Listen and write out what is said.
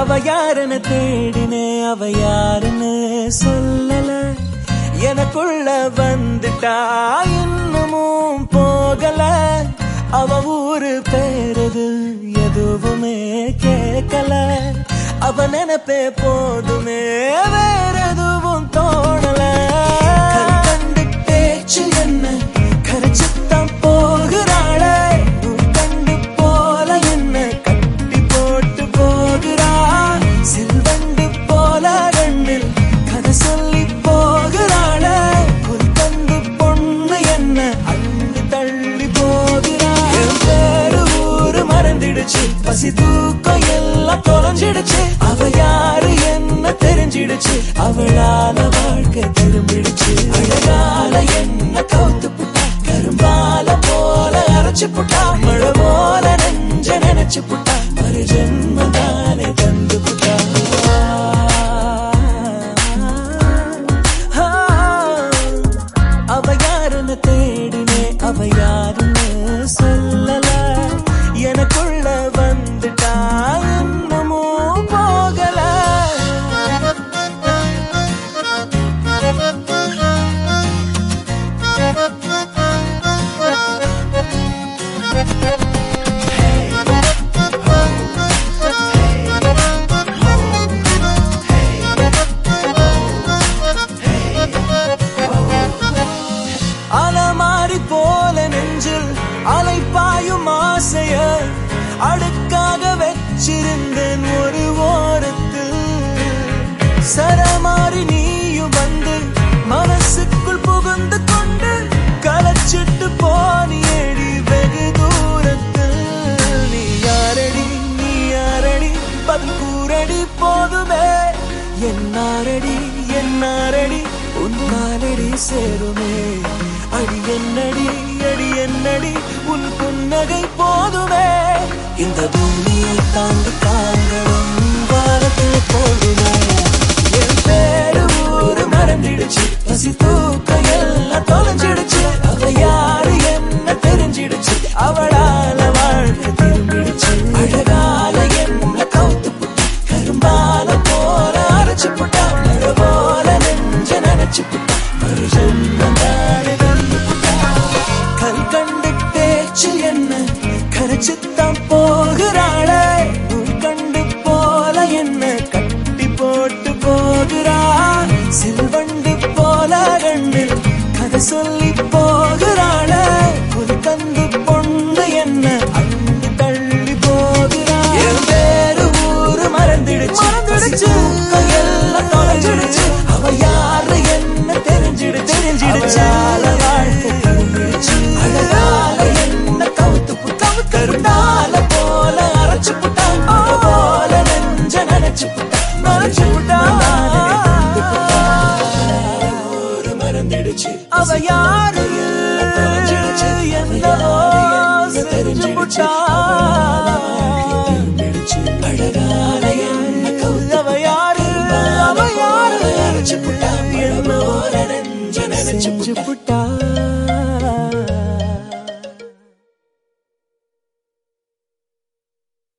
அவ யாருன்னு தேடினே அவ யாருன்னு சொல்லல எனக்குள்ள வந்துட்டா இன்னமும் போகல அவ ஊரு பேரது எதுவுமே கேட்கல அவ நினைப்பே போதுமே வேற எதுவும் தோணல கண் கண்டு பேச்சு என்ன கரைச்சுத்தான் போகிறாளே உன் கண்டு போல என்ன கட்டி போட்டு போகிறா செல்வண்டு போல கண்ணில் கதை சொல்லி போகிறாளே ஒரு கண்டு பொண்ணு என்ன அள்ளி தள்ளி போகிறா என் பேரு ஊரு மறந்துடுச்சு பசி தூக்கம் எல்லாம் தொலைஞ்சிடுச்சு அவ யாரு என்ன தெரிஞ்சிடுச்சு அவளால வாழ்க்கை திரும்பிடுச்சு அழகால என்ன கவுத்து புட்டா கரும்பால போல அரைச்சு புட்டா மழை போல நெஞ்ச நினைச்சு புட்டா மறு ஜென்மதானே தந்து புட்டா அவ யாருன்னு தேடினே அவ யாருன்னு சொல்லல எனக்குள்ள வந்துட்டா இன்னமும் போகல அலமாரி போல நெஞ்சில் அலைப்பாயும் ஆசைய அடுக்காக வச்சிருந்தேன் ஒரு ஓரத்தில் சரமாரி நீயும் வந்து மனசுக்குள் புகுந்து கொண்டு களைச்சிட்டு போனியடி வெகு தூரத்தில் நீ யாரடி நீ யாரடி பதில் கூறடி போதுமே என்னாரடி என்னாரடி உன் காலடி சேருமே அடி என்னடி அடி என்னடி உன் புன்னகை போதுமே இந்த பூமியை தாண்டி தாங்களும் வாரத்தில் போதுமே என் பேரு ஊரு மறந்துடுச்சு பசி தூக்க எல்லாம் தொலைஞ்சிடுச்சு அவ யாரு என்ன தெரிஞ்சிடுச்சு அவளால வாழ்க்கை திரும்பிடுச்சு அழகால என்ன கவுத்து புட்டா கரும்பால போல அரைச்சு புட்டா மழை போல நெஞ்ச நினைச்சு புட்டா ஒரு ஜென்மந்தானே வந்து புட்டா கல் கண்டு பேச்சு என்ன கரைச்சுத்தான் போகிறாளே உன் கண்டு போல என்ன கட்டி போட்டு போகிறா சில்வண்டு போல கண்ணில் கதை சொல்லி போகிறாளே ஒரு கந்து பொண்ணு என்ன அள்ளி தள்ளி போகிறா என் பேரு ஊரு மறந்துடுச்சு மறந்துடுச்சு எல்லாம் தொலைஞ்சிடுச்சு அவ யாரு என்ன தெரிஞ்சிடுச்சு தெரிஞ்சிடுச்சு வாழ்க்கை திரும்பிடுச்சு அழகால என்ன கவுத்து புட்டா கருண்டால போல அரைச்சு புட்டா மழை போல நெஞ்ச நினைச்சு புட்டா நினைச்சு புட்டா ஊரு மறந்துடுச்சு அவ யாரு தொலைஞ்சிடுச்சு என்னவோ செஞ்சு புட்டா அழகால என்ன கவுத்து அவ யாரு அவ யாரு அரைச்சு புட்டா மழை போல நெஞ்ச நினைச்சு புட்டா